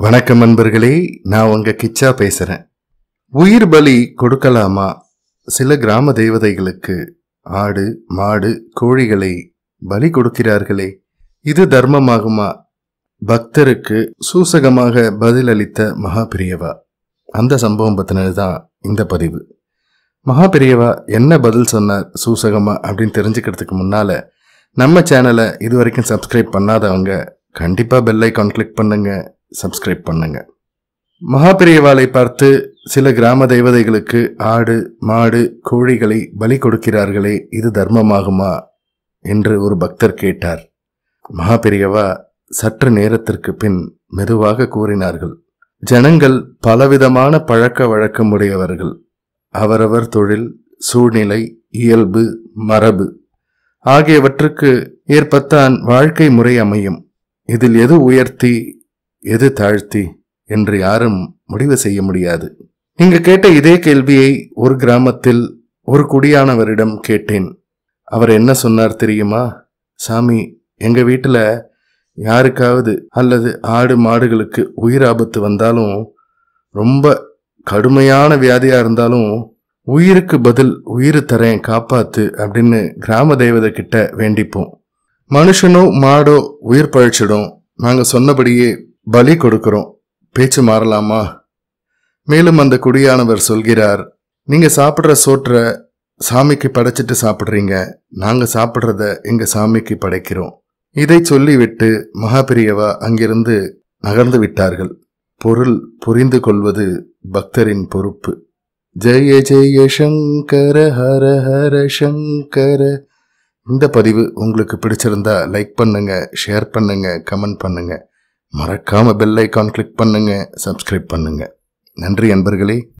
வணக்கம் நண்பர்களே நான் உங்க கிச்சா பேசுறேன் உயிர் பலி கொடுக்கலாமா சில கிராம தேவதைகளுக்கு ஆடு மாடு கோழிகளை பலி கொடுக்கிறார்களே இது தர்மமாகுமா பக்தருக்கு சூசகமாக பதிலளித்த மகாபிரியவா அந்த சம்பவம் பத்தினது தான் இந்த பதிவு மகாபிரியவா என்ன பதில் சொன்னார் சூசகமா அப்படின்னு தெரிஞ்சுக்கிறதுக்கு முன்னால நம்ம சேனலை இது வரைக்கும் சப்ஸ்கிரைப் பண்ணாதவங்க கண்டிப்பா பெல் ஐக்கான் கிளிக் பண்ணுங்க சப்ஸ்கிரைப் பண்ணுங்க மகாபிரியவாளை பார்த்து சில கிராம தேவதைகளுக்கு ஆடு மாடு கோழிகளை பலி கொடுக்கிறார்களே இது தர்மமாகுமா என்று ஒரு பக்தர் கேட்டார் மகாபெரியவா சற்று நேரத்திற்கு பின் மெதுவாக கூறினார்கள் ஜனங்கள் பலவிதமான பழக்க வழக்கமுடையவர்கள் அவரவர் தொழில் சூழ்நிலை இயல்பு மரபு ஆகியவற்றுக்கு ஏற்பத்தான் வாழ்க்கை முறை அமையும் இதில் எது உயர்த்தி எது தாழ்த்தி என்று யாரும் முடிவு செய்ய முடியாது நீங்க கேட்ட இதே கேள்வியை ஒரு கிராமத்தில் ஒரு குடியானவரிடம் கேட்டேன் அவர் என்ன சொன்னார் தெரியுமா சாமி எங்க வீட்டுல யாருக்காவது அல்லது ஆடு மாடுகளுக்கு உயிர் ஆபத்து வந்தாலும் ரொம்ப கடுமையான வியாதியா இருந்தாலும் உயிருக்கு பதில் உயிர் தரேன் காப்பாத்து அப்படின்னு கிராம தேவதை கிட்ட வேண்டிப்போம் மனுஷனோ மாடோ உயிர் பழிச்சிடும் நாங்க சொன்னபடியே பலி கொடுக்கிறோம் பேச்சு மாறலாமா மேலும் அந்த குடியானவர் சொல்கிறார் நீங்க சாப்பிடுற சோற்ற சாமிக்கு படைச்சிட்டு சாப்பிடுறீங்க நாங்க சாப்பிடுறத எங்க சாமிக்கு படைக்கிறோம் இதை சொல்லிவிட்டு மகாபிரியவா அங்கிருந்து நகர்ந்து விட்டார்கள் பொருள் புரிந்து கொள்வது பக்தரின் பொறுப்பு ஜெய ஜெய சங்கர ஹர ஹர சங்கர இந்த பதிவு உங்களுக்கு பிடிச்சிருந்தா லைக் பண்ணுங்க ஷேர் பண்ணுங்க கமெண்ட் பண்ணுங்க மறக்காம பெல் ஐக்கான் கிளிக் பண்ணுங்க சப்ஸ்கிரைப் பண்ணுங்க நன்றி அன்பர்களே